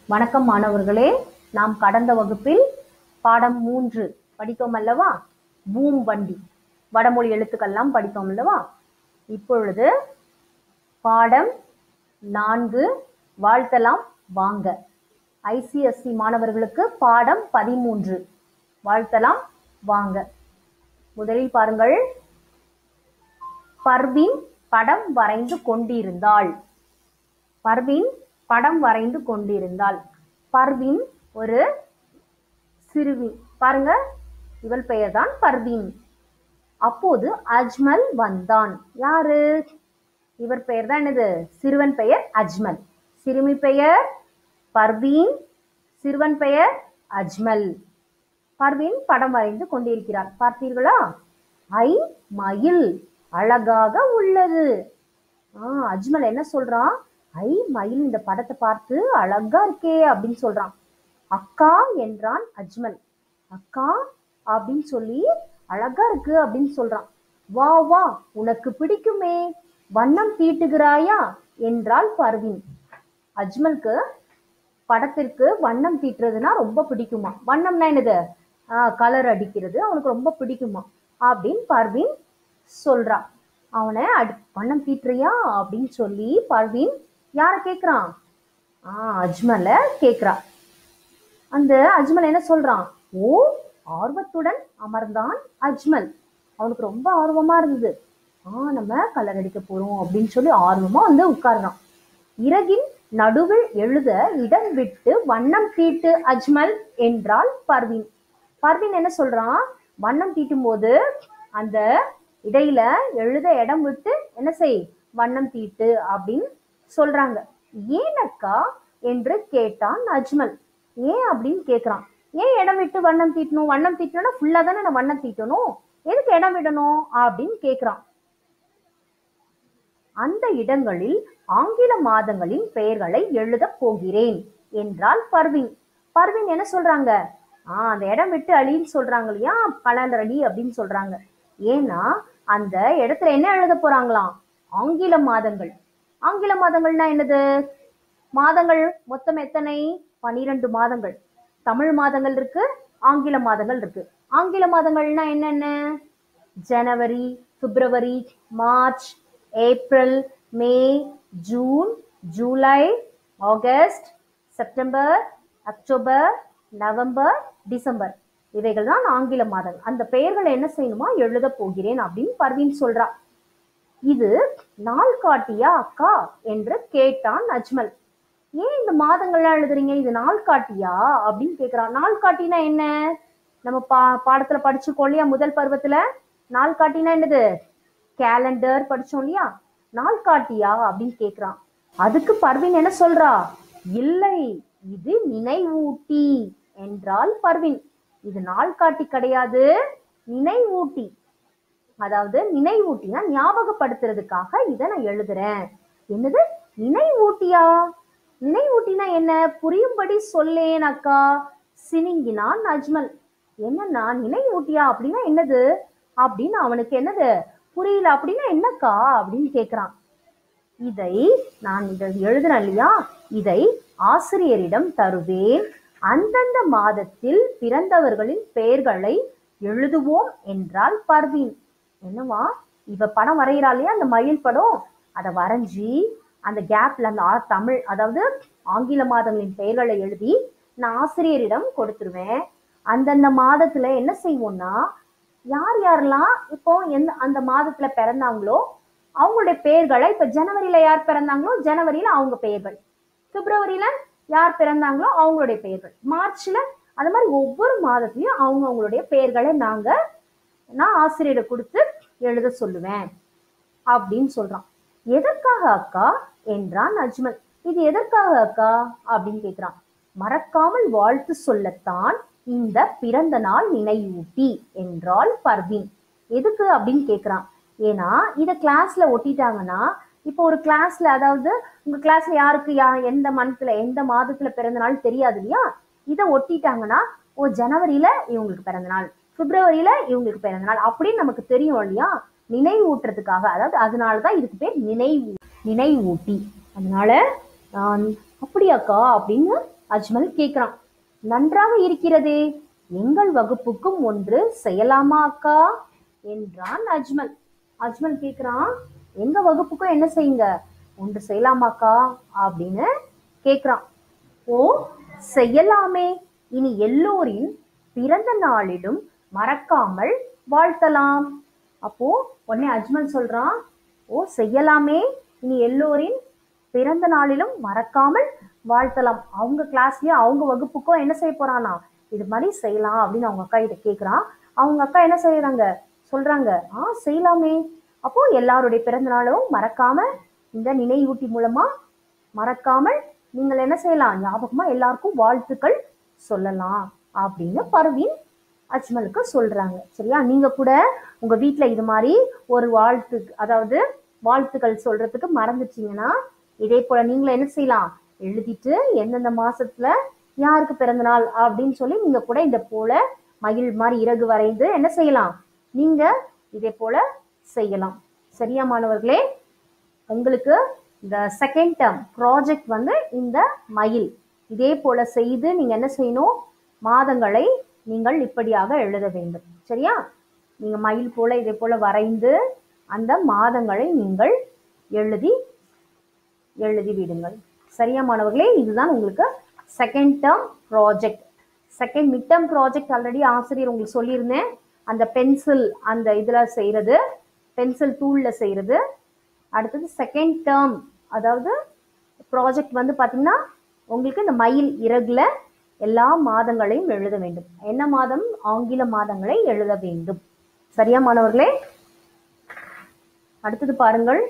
வணக்கம் மாணவர்களே நாம் கடந்த வகுப்பில் பாடம் மூன்று படித்தோம் அல்லவா பூம் வண்டி வடமொழி எழுத்துக்கள்லாம் படித்தோம் அல்லவா இப்பொழுது பாடம் நான்கு வாழ்த்தலாம் வாங்க ஐசிஎஸ்சி மாணவர்களுக்கு பாடம் பதிமூன்று வாழ்த்தலாம் வாங்க முதலில் பாருங்கள் பர்வீன் படம் வரைந்து கொண்டிருந்தாள் பர்வீன் படம் வரைந்து கொண்டிருந்தாள் பர்வீன் ஒரு சிறுமி பாருங்க இவள் பெயர்தான் பர்வீன் அப்போது அஜ்மல் வந்தான் யாரு இவர் பெயர் தான் என்னது சிறுவன் பெயர் அஜ்மல் சிறுமி பெயர் பர்வீன் சிறுவன் பெயர் அஜ்மல் பர்வீன் படம் வரைந்து கொண்டிருக்கிறார் பார்த்தீர்களா ஐ மயில் அழகாக உள்ளது ஆ அஜ்மல் என்ன சொல்றான் ஐ மயில் இந்த படத்தை பார்த்து அழகா இருக்கே அப்படின்னு சொல்றான் அக்கா என்றான் அஜ்மல் அக்கா அப்படின்னு சொல்லி அழகா இருக்கு அப்படின்னு சொல்றான் வா வா உனக்கு பிடிக்குமே வண்ணம் தீட்டுகிறாயா என்றாள் பர்வீன் அஜ்மலுக்கு படத்திற்கு வண்ணம் தீட்டுறதுன்னா ரொம்ப பிடிக்குமா வண்ணம்னா என்னது கலர் அடிக்கிறது அவனுக்கு ரொம்ப பிடிக்குமா அப்படின்னு பர்வீன் சொல்றா அவனை அடி வண்ணம் தீட்டுறியா அப்படின்னு சொல்லி பர்வீன் யார கேக்குறான் ஆ அஜ்மலை கேக்குறா அந்த அஜ்மல் என்ன சொல்றான் ஓ ஆர்வத்துடன் அமர்ந்தான் அஜ்மல் அவனுக்கு ரொம்ப ஆர்வமா இருந்தது ஆ நம்ம கலர் அடிக்க போறோம் அப்படின்னு சொல்லி ஆர்வமா வந்து உட்கார்றான் இறகின் நடுவில் எழுத இடம் விட்டு வண்ணம் தீட்டு அஜ்மல் என்றால் பர்வீன் பர்வீன் என்ன சொல்றான் வண்ணம் தீட்டும் போது அந்த இடையில எழுத இடம் விட்டு என்ன செய் வண்ணம் தீட்டு அப்படின்னு சொல்றாங்க ஏன் அக்கா என்று கேட்டான் அஜ்மல் ஏன் அப்படின்னு கேக்குறான் ஏன் இடம் விட்டு வண்ணம் தீட்டணும் வண்ணம் தீட்டணும்னா ஃபுல்லா தானே நான் வண்ணம் தீட்டணும் எதுக்கு இடம் விடணும் அப்படின்னு கேக்குறான் அந்த இடங்களில் ஆங்கில மாதங்களின் பெயர்களை எழுதப் போகிறேன் என்றால் பர்வீன் பர்வீன் என்ன சொல்றாங்க ஆஹ் அந்த இடம் விட்டு அழின்னு சொல்றாங்க இல்லையா கலண்டர் அழி அப்படின்னு சொல்றாங்க ஏன்னா அந்த இடத்துல என்ன எழுத போறாங்களாம் ஆங்கில மாதங்கள் ஆங்கில மாதங்கள்னா என்னது மாதங்கள் மொத்தம் எத்தனை பனிரெண்டு மாதங்கள் தமிழ் மாதங்கள் இருக்கு ஆங்கில மாதங்கள் இருக்கு ஆங்கில மாதங்கள்னா என்னென்ன ஜனவரி பிப்ரவரி March April May June July August September October November December இவைகள் தான் ஆங்கில மாதங்கள் அந்த பெயர்களை என்ன செய்யணுமா எழுத போகிறேன் அப்படின்னு பர்வீன் சொல்றா இது நாள் காட்டியா அக்கா என்று கேட்டான் அஜ்மல் ஏன் இந்த மாதங்கள்லாம் எழுதுறீங்க இது நாள் காட்டியா அப்படின்னு கேக்குறான் நாள் காட்டினா என்ன நம்ம பா பாடத்துல படிச்சிருக்கோம் இல்லையா முதல் பருவத்துல நாள் காட்டினா என்னது கேலண்டர் படிச்சோம் இல்லையா நாள் காட்டியா அப்படின்னு கேக்குறான் அதுக்கு பர்வீன் என்ன சொல்றா இல்லை இது நினைவூட்டி என்றால் பர்வீன் இது நாள் காட்டி கிடையாது நினைவூட்டி அதாவது நினைவூட்டினா ஞாபகப்படுத்துறதுக்காக இதை நான் எழுதுறேன் என்னது நினைவூட்டியா நினைவூட்டினா என்ன புரியும்படி சொல்லேன் அக்கா சினிங்கினான் அஜ்மல் என்னன்னா நினைவூட்டியா அப்படின்னா என்னது அப்படின்னு அவனுக்கு என்னது புரியல அப்படின்னா என்னக்கா அப்படின்னு கேக்குறான் இதை நான் இதை எழுதுனேன் இல்லையா இதை ஆசிரியரிடம் தருவேன் அந்தந்த மாதத்தில் பிறந்தவர்களின் பெயர்களை எழுதுவோம் என்றால் பர்வீன் என்னவா இவ படம் வரைகிறா இல்லையா அந்த மயில் படம் அதை வரைஞ்சி அந்த கேப்ல அந்த ஆ- தமிழ் அதாவது ஆங்கில மாதங்களின் பெயர்களை எழுதி நான் ஆசிரியரிடம் கொடுத்துருவேன் அந்தந்த மாதத்துல என்ன செய்வோம்னா யார் யாரெல்லாம் இப்போ எந்த அந்த மாதத்துல பிறந்தாங்களோ அவங்களுடைய பெயர்களை இப்ப ஜனவரியில யார் பிறந்தாங்களோ ஜனவரியில அவங்க பெயர்கள் பிப்ரவரியில யார் பிறந்தாங்களோ அவங்களுடைய பெயர்கள் மார்ச்ல அந்த மாதிரி ஒவ்வொரு மாதத்துலயும் அவங்க அவங்களுடைய பெயர்களை நாங்க நான் ஆசிரியரை கொடுத்து எழுத சொல்லுவேன் அப்படின்னு சொல்றான் எதற்காக அக்கா என்றான் அஜ்மல் இது எதற்காக அக்கா அப்படின்னு கேக்குறான் மறக்காமல் வாழ்த்து சொல்லத்தான் இந்த பிறந்த நாள் நினைவூட்டி என்றால் பர்வீன் எதுக்கு அப்படின்னு கேக்குறான் ஏன்னா இத கிளாஸ்ல ஒட்டிட்டாங்கன்னா இப்போ ஒரு கிளாஸ்ல அதாவது உங்க கிளாஸ்ல யாருக்கு யா எந்த மந்த்ல எந்த மாதத்துல பிறந்த நாள் தெரியாது இல்லையா இதை ஒட்டிட்டாங்கன்னா ஓ ஜனவரியில இவங்களுக்கு பிறந்த நாள் பிப்ரவரியில இவங்களுக்கு பிறந்த நாள் அப்படின்னு நமக்கு தெரியும் இல்லையா நினைவூட்டுறதுக்காக அதாவது அதனாலதான் இதுக்கு பேர் நினைவு நினைவூட்டி அதனால நான் அப்படியாக்கா அப்படின்னு அஜ்மல் கேக்குறான் நன்றாக இருக்கிறதே எங்கள் வகுப்புக்கும் ஒன்று செய்யலாமா அக்கா என்றான் அஜ்மல் அஜ்மல் கேக்குறான் எங்க வகுப்புக்கும் என்ன செய்யுங்க ஒன்று செய்யலாமாக்கா அப்படின்னு கேக்குறான் ஓ செய்யலாமே இனி எல்லோரின் பிறந்த நாளிலும் மறக்காமல் வாழ்த்தலாம் அப்போ உடனே அஜ்மல் சொல்றான் ஓ செய்யலாமே இனி எல்லோரின் பிறந்த நாளிலும் மறக்காமல் வாழ்த்தலாம் அவங்க கிளாஸ்லயே அவங்க வகுப்புக்கோ என்ன செய்ய போறானா இது மாதிரி செய்யலாம் அப்படின்னு அவங்க அக்கா கிட்ட கேக்குறான் அவங்க அக்கா என்ன செய்யறாங்க சொல்றாங்க ஆ செய்யலாமே அப்போ எல்லாருடைய பிறந்த நாளும் மறக்காம இந்த நினைவூட்டி மூலமா மறக்காமல் நீங்கள் என்ன செய்யலாம் ஞாபகமா எல்லாருக்கும் வாழ்த்துக்கள் சொல்லலாம் அப்படின்னு பர்வீன் அஜ்மலுக்கு சொல்றாங்க சரியா நீங்க கூட உங்க வீட்ல இது மாதிரி ஒரு வாழ்த்து அதாவது வாழ்த்துக்கள் சொல்றதுக்கு மறந்துட்டீங்கன்னா இதே போல நீங்களும் என்ன செய்யலாம் எழுதிட்டு எந்தெந்த மாசத்துல யாருக்கு பிறந்த நாள் அப்படின்னு சொல்லி நீங்க கூட இந்த போல மகிழ் மாதிரி இறகு வரைந்து என்ன செய்யலாம் நீங்க இதே போல செய்யலாம் சரியா மாணவர்களே உங்களுக்கு இந்த செகண்ட் டேர்ம் ப்ராஜெக்ட் வந்து இந்த மயில் இதே போல செய்து நீங்க என்ன செய்யணும் மாதங்களை நீங்கள் இப்படியாக எழுத வேண்டும் சரியா நீங்க மயில் போல இதே போல வரைந்து அந்த மாதங்களை நீங்கள் எழுதி எழுதி விடுங்கள் சரியா மாணவர்களே இதுதான் உங்களுக்கு second term project second mid term project already ஆசிரியர் உங்களுக்கு சொல்லியிருந்தேன் அந்த பென்சில் அந்த இதில் செய்கிறது பென்சில் டூலில் செய்கிறது அடுத்தது செகண்ட் டேர்ம் அதாவது ப்ராஜெக்ட் வந்து பார்த்தீங்கன்னா உங்களுக்கு இந்த மயில் இறகுல எல்லா மாதங்களையும் எழுத வேண்டும் என்ன மாதம் ஆங்கில மாதங்களை எழுத வேண்டும் சரியா மாணவர்களே அடுத்தது பாருங்கள்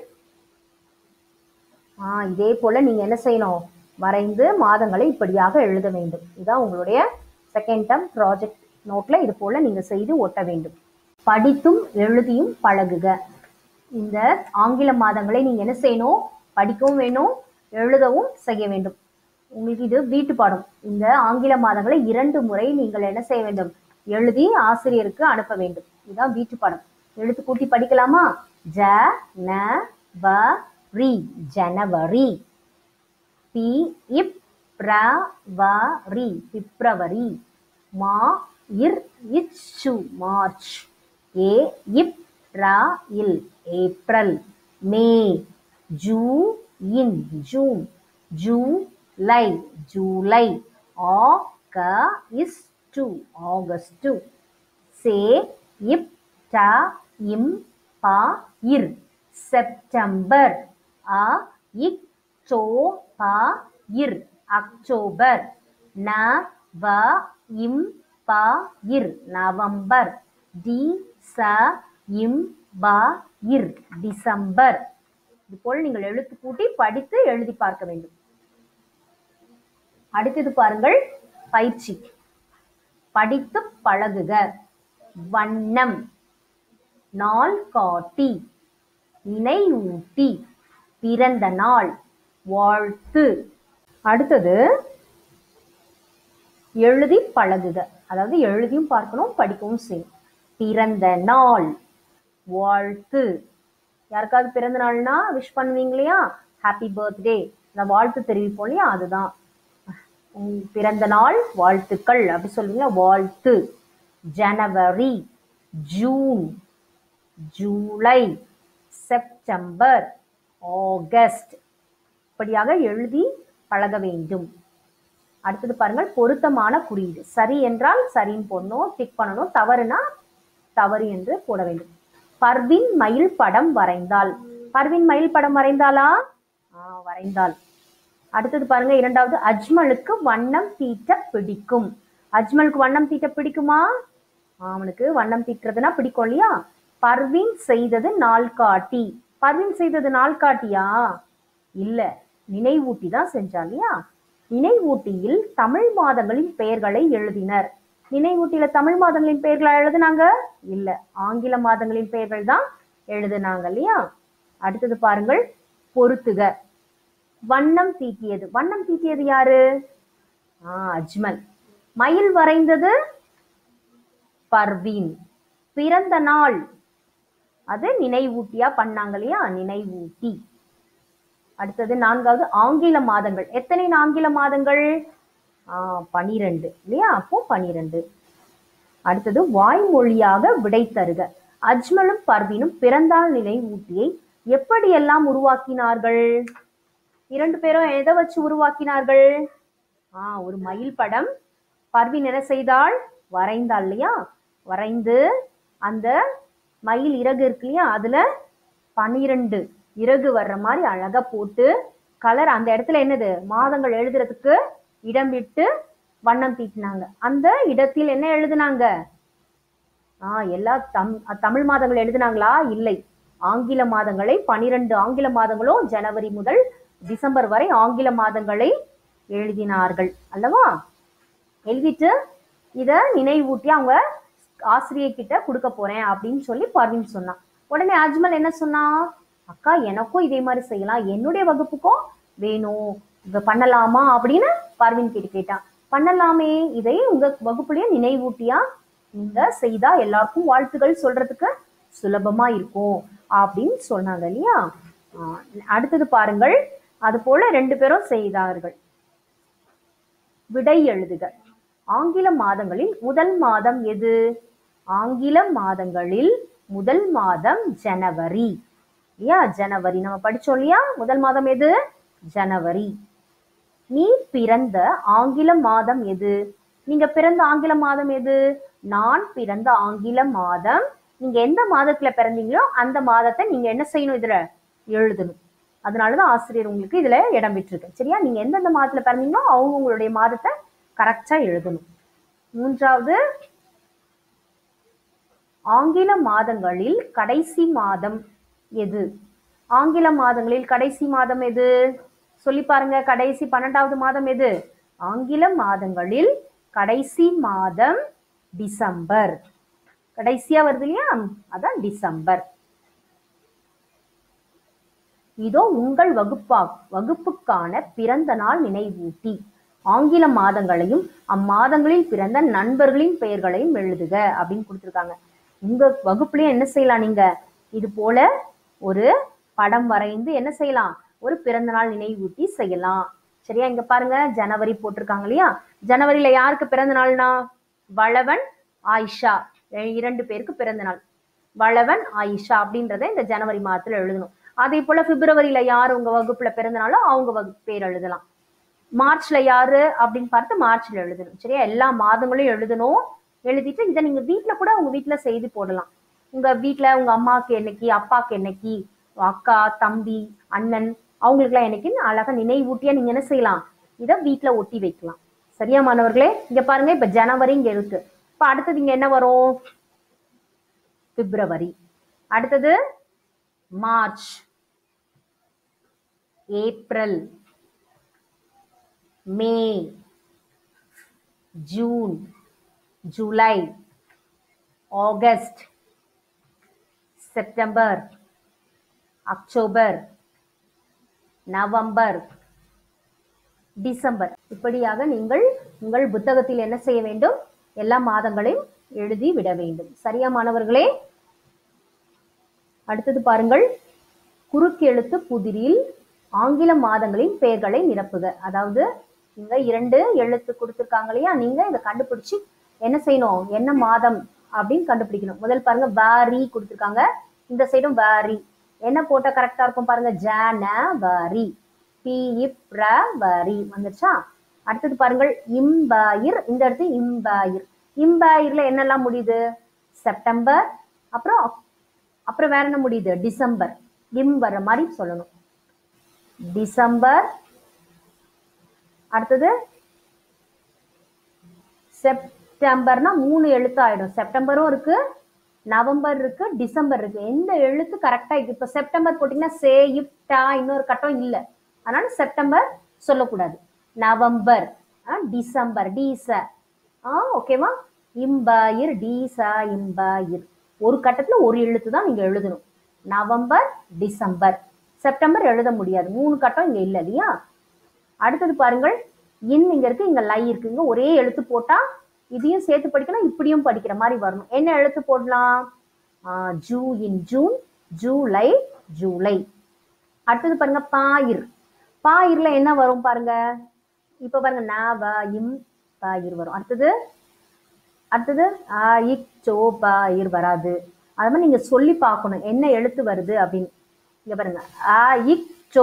ஆ இதே போல நீங்க என்ன செய்யணும் வரைந்து மாதங்களை இப்படியாக எழுத வேண்டும் இதான் உங்களுடைய செகண்ட் டேர்ம் ப்ராஜெக்ட் நோட்ல இது போல நீங்க செய்து ஒட்ட வேண்டும் படித்தும் எழுதியும் பழகுக இந்த ஆங்கில மாதங்களை நீங்க என்ன செய்யணும் படிக்கவும் வேணும் எழுதவும் செய்ய வேண்டும் உங்களுக்கு இது வீட்டு பாடம் இந்த ஆங்கில மாதங்களை இரண்டு முறை நீங்கள் என்ன செய்ய வேண்டும் எழுதி ஆசிரியருக்கு அனுப்ப வேண்டும் இதுதான் வீட்டு பாடம் எழுத்து கூட்டி படிக்கலாமா ஜ ந வ ரி ஜனவரி பி இப் பிர வ ரி பிப்ரவரி மா இர் இச்சு மார்ச் ஏ இப் ரா இல் ஏப்ரல் மே ஜூ இன் ஜூன் ஜூலை ஜூலை ஆ க இஸ் டு ஆகஸ்ட் சே இப் ட இம் ப இர் செப்டம்பர் அ இக் சோ ப இர் அக்டோபர் ந வ இம் ப இர் நவம்பர் டி ச இம் ப இர் டிசம்பர் இது போல் நீங்கள் எழுத்து கூட்டி படித்து எழுதி பார்க்க வேண்டும் அடுத்தது பாருங்கள் பயிற்சி படித்து பழகுக வண்ணம் நாள் காட்டி நினைவூட்டி பிறந்த நாள் வாழ்த்து அடுத்தது எழுதி பழகுக அதாவது எழுதியும் பார்க்கணும் படிக்கவும் செய்யும் பிறந்த நாள் வாழ்த்து யாருக்காவது பிறந்த நாள்னா விஷ் பண்ணுவீங்க இல்லையா ஹாப்பி பர்த்டே இந்த வாழ்த்து தெரிவிப்போம் இல்லையா அதுதான் உம் பிறந்த நாள் வாழ்த்துக்கள் அப்படி சொல்லுவீங்க வாழ்த்து ஜனவரி ஜூன் ஜூலை செப்டம்பர் ஆகஸ்ட் இப்படியாக எழுதி பழக வேண்டும் அடுத்தது பாருங்கள் பொருத்தமான குறியீடு சரி என்றால் சரின்னு போடணும் டிக் பண்ணணும் தவறுனா தவறு என்று போட வேண்டும் பர்வின் மயில் படம் வரைந்தால் பர்வின் மயில் படம் வரைந்தாளா ஆ, வரைந்தாள் அடுத்தது பாருங்க இரண்டாவது அஜ்மலுக்கு வண்ணம் தீட்ட பிடிக்கும் அஜ்மலுக்கு வண்ணம் தீட்ட பிடிக்குமா அவனுக்கு வண்ணம் தீட்டுறதுனா பிடிக்கும் இல்லையா பர்வீன் செய்தது நாள்காட்டி பர்வீன் செய்தது நாள்காட்டியா இல்ல நினைவூட்டி தான் செஞ்சான் இல்லையா நினைவூட்டியில் தமிழ் மாதங்களின் பெயர்களை எழுதினர் நினைவூட்டியில தமிழ் மாதங்களின் பெயர்களை எழுதுனாங்க இல்ல ஆங்கில மாதங்களின் பெயர்கள் தான் எழுதுனாங்க இல்லையா அடுத்தது பாருங்கள் பொருத்துக வண்ணம் தீட்டியது வண்ணம் தீட்டியது யாரு ஆ அஜ்மல் மயில் வரைந்தது பர்வீன் பிறந்த நாள் அது நினைவூட்டியா பண்ணாங்க இல்லையா நினைவூட்டி அடுத்தது நான்காவது ஆங்கில மாதங்கள் எத்தனை ஆங்கில மாதங்கள் பனிரெண்டு இல்லையா அப்போ பனிரெண்டு அடுத்தது வாய்மொழியாக விடை தருக அஜ்மலும் பர்வீனும் பிறந்தாள் நிலை ஊட்டியை எப்படியெல்லாம் உருவாக்கினார்கள் இரண்டு பேரும் எதை வச்சு உருவாக்கினார்கள் ஆ ஒரு மயில் படம் பர்வீன் என்ன செய்தாள் வரைந்தாள் இல்லையா வரைந்து அந்த மயில் இறகு இருக்கு இல்லையா அதுல பனிரெண்டு இறகு வர்ற மாதிரி அழகா போட்டு கலர் அந்த இடத்துல என்னது மாதங்கள் எழுதுறதுக்கு இடம் விட்டு வண்ணம் தீட்டினாங்க அந்த இடத்தில் என்ன எழுதுனாங்க ஆ எல்லா தம் தமிழ் மாதங்கள் எழுதுனாங்களா இல்லை ஆங்கில மாதங்களை பனிரெண்டு ஆங்கில மாதங்களும் ஜனவரி முதல் டிசம்பர் வரை ஆங்கில மாதங்களை எழுதினார்கள் அல்லவா எழுதிட்டு இத நினைவூட்டி அவங்க ஆசிரியை கிட்ட கொடுக்க போறேன் அப்படின்னு சொல்லி பர்வீன் சொன்னான் உடனே அஜ்மல் என்ன சொன்னா அக்கா எனக்கும் இதே மாதிரி செய்யலாம் என்னுடைய வகுப்புக்கும் வேணும் இத பண்ணலாமா அப்படின்னு பர்வீன் கிட்ட கேட்டான் பண்ணலாமே இதை உங்க வகுப்புலயே நினைவூட்டியா நீங்க செய்தா எல்லாருக்கும் வாழ்த்துக்கள் சொல்றதுக்கு சுலபமா இருக்கும் அப்படின்னு சொன்னாங்க இல்லையா ஆஹ் அடுத்தது பாருங்கள் அது போல ரெண்டு பேரும் செய்தார்கள் விடை எழுதுக ஆங்கில மாதங்களில் முதல் மாதம் எது ஆங்கில மாதங்களில் முதல் மாதம் ஜனவரி இல்லையா ஜனவரி நம்ம படிச்சோம் இல்லையா முதல் மாதம் எது ஜனவரி நீ பிறந்த ஆங்கில மாதம் எது நீங்க பிறந்த ஆங்கில மாதம் எது நான் பிறந்த ஆங்கில மாதம் நீங்க எந்த மாதத்துல பிறந்தீங்களோ அந்த மாதத்தை நீங்க என்ன செய்யணும் இதுல எழுதணும் அதனாலதான் ஆசிரியர் உங்களுக்கு இதுல இடம் விட்டுருக்கு சரியா நீங்க எந்தெந்த மாதத்துல பிறந்தீங்களோ அவங்க உங்களுடைய மாதத்தை கரெக்டா எழுதணும் மூன்றாவது ஆங்கில மாதங்களில் கடைசி மாதம் எது ஆங்கில மாதங்களில் கடைசி மாதம் எது சொல்லி பாருங்க கடைசி பன்னெண்டாவது மாதம் எது ஆங்கில மாதங்களில் கடைசி மாதம் டிசம்பர் கடைசியா வருது இல்லையா அதான் டிசம்பர் இதோ உங்கள் வகுப்பா வகுப்புக்கான பிறந்த நாள் நினைவூட்டி ஆங்கில மாதங்களையும் அம்மாதங்களில் பிறந்த நண்பர்களின் பெயர்களையும் எழுதுக அப்படின்னு கொடுத்துருக்காங்க உங்க வகுப்புலயும் என்ன செய்யலாம் நீங்க இது போல ஒரு படம் வரைந்து என்ன செய்யலாம் ஒரு பிறந்த நாள் நினைவூட்டி செய்யலாம் சரியா இங்க பாருங்க ஜனவரி போட்டிருக்காங்க இல்லையா ஜனவரியில யாருக்கு பிறந்த நாள்னா வளவன் ஆயிஷா இ- இரண்டு பேருக்கு பிறந்த நாள் வளவன் ஆயிஷா அப்படின்றத இந்த ஜனவரி மாதத்துல எழுதணும் அதே போல பிப்ரவரியில யார் உங்க வகுப்புல பிறந்தனாலோ அவங்க வகுப்பு பேர் எழுதலாம் மார்ச்ல யாரு அப்படின்னு பார்த்து மார்ச்ல எழுதணும் சரியா எல்லா மாதங்களையும் எழுதணும் எழுதிட்டு இதை நீங்க வீட்ல கூட உங்க வீட்ல செய்து போடலாம் உங்க வீட்ல உங்க அம்மாக்கு என்னைக்கு அப்பாக்கு என்னைக்கு அக்கா தம்பி அண்ணன் அவங்களுக்குலாம் என்னைக்குன்னு அழகா நினைவூட்டியா நீங்க என்ன செய்யலாம் இதை வீட்ல ஒட்டி வைக்கலாம் சரியா மாணவர்களே இங்க பாருங்க இப்ப ஜனவரி இங்க இருக்கு இப்ப அடுத்தது இங்க என்ன வரும் பிப்ரவரி அடுத்தது March April May June July August September October November December இப்படியாக நீங்கள் உங்கள் புத்தகத்தில் என்ன செய்ய வேண்டும் எல்லா மாதங்களையும் எழுதி விட வேண்டும் சரியா மாணவர்களே அடுத்தது பாருங்கள் குறுக்கெழுத்து புதிரில் ஆங்கில மாதங்களின் பெயர்களை நிரப்புக அதாவது இங்க இரண்டு எழுத்து கொடுத்துருக்காங்க இல்லையா நீங்க இதை கண்டுபிடிச்சு என்ன செய்யணும் என்ன மாதம் அப்படின்னு கண்டுபிடிக்கணும் முதல் பாருங்க வாரி கொடுத்துருக்காங்க இந்த சைடும் வாரி என்ன போட்டா கரெக்டா இருக்கும் பாருங்க ஜனவரி பி இப் ர வரி வந்துருச்சா அடுத்தது பாருங்கள் இம்பாயிர் இந்த இடத்து இம்பாயிர் இம்பாயிர்ல என்னெல்லாம் முடியுது செப்டம்பர் அப்புறம் அக்- அப்புறம் வேற என்ன முடியுது டிசம்பர் இம் வர்ற மாதிரி சொல்லணும் டிசம்பர் அடுத்தது செப்டம்பர்னா மூணு எழுத்து ஆயிடும் செப்டம்பரும் இருக்கு நவம்பர் இருக்கு டிசம்பர் இருக்கு எந்த எழுத்து கரெக்டா இருக்கு இப்ப செப்டம்பர் போட்டீங்கன்னா சே இப்டா இன்னொரு கட்டம் இல்ல அதனால செப்டம்பர் சொல்லக்கூடாது நவம்பர் ஆ, டிசம்பர் டீச ஆ ஓகேவா இம்பாயிர் டீசா இம்பாயிர் ஒரு கட்டத்துல ஒரு எழுத்து தான் நீங்க எழுதணும் நவம்பர் டிசம்பர் செப்டம்பர் எழுத முடியாது மூணு கட்டம் இங்க இல்ல இல்லையா அடுத்தது பாருங்கள் இன் இங்க இருக்கு இங்க லை இருக்கு இங்க ஒரே எழுத்து போட்டா இதையும் சேர்த்து படிக்கணும் இப்படியும் படிக்கிற மாதிரி வரணும் என்ன எழுத்து போடலாம் ஆஹ் ஜூ இன் ஜூன் ஜூலை ஜூலை அடுத்தது பாருங்க பாயிர் பாயிர்ல என்ன வரும் பாருங்க இப்ப பாருங்க ந வ இம் ப இர் வரும் அடுத்தது அடுத்தது ஆ இக் சோ ப இர் வராது அது மாதிரி நீங்க சொல்லி பார்க்கணும் என்ன எழுத்து வருது அப்படின்னு இங்க பாருங்க ஆ இக் சோ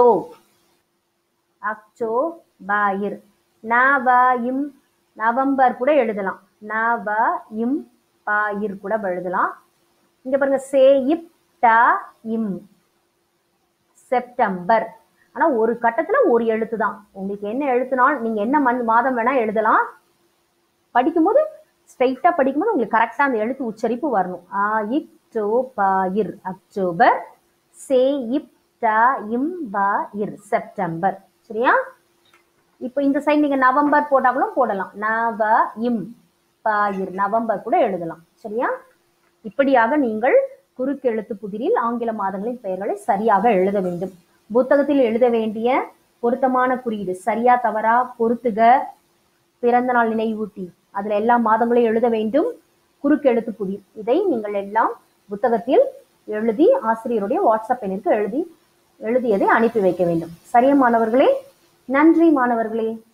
அக்சோ பாயிர் நவ இம் நவம்பர் கூட எழுதலாம் நவ இம் பாயிர் கூட எழுதலாம் இங்க பாருங்க சே இப் ட இம் செப்டம்பர் ஆனா ஒரு கட்டத்துல ஒரு எழுத்து தான் உங்களுக்கு என்ன எழுத்துனாலும் நீங்க என்ன மண் மாதம் வேணா எழுதலாம் படிக்கும்போது ஸ்ட்ரைட்டா படிக்கும்போது உங்களுக்கு கரெக்டா அந்த எழுத்து உச்சரிப்பு வரணும் ஆ இக் டோ பா இர் அக்டோபர் சே இப் ட இம் பா இர் செப்டம்பர் சரியா இப்போ இந்த சைடு நீங்க நவம்பர் போட்டாங்களும் போடலாம் நவ இம் பா இர் நவம்பர் கூட எழுதலாம் சரியா இப்படியாக நீங்கள் குறுக்கெழுத்து புதிரில் ஆங்கில மாதங்களின் பெயர்களை சரியாக எழுத வேண்டும் புத்தகத்தில் எழுத வேண்டிய பொருத்தமான குறியீடு சரியா தவறா பொருத்துக பிறந்த நாள் நினைவூட்டி அதுல எல்லா மாதங்களையும் எழுத வேண்டும் குறுக்கெழுத்து புதிர் இதை நீங்கள் எல்லாம் புத்தகத்தில் எழுதி ஆசிரியருடைய வாட்ஸ்அப் எண்ணிற்கு எழுதி எழுதியதை அனுப்பி வைக்க வேண்டும் சரியா மாணவர்களே நன்றி மாணவர்களே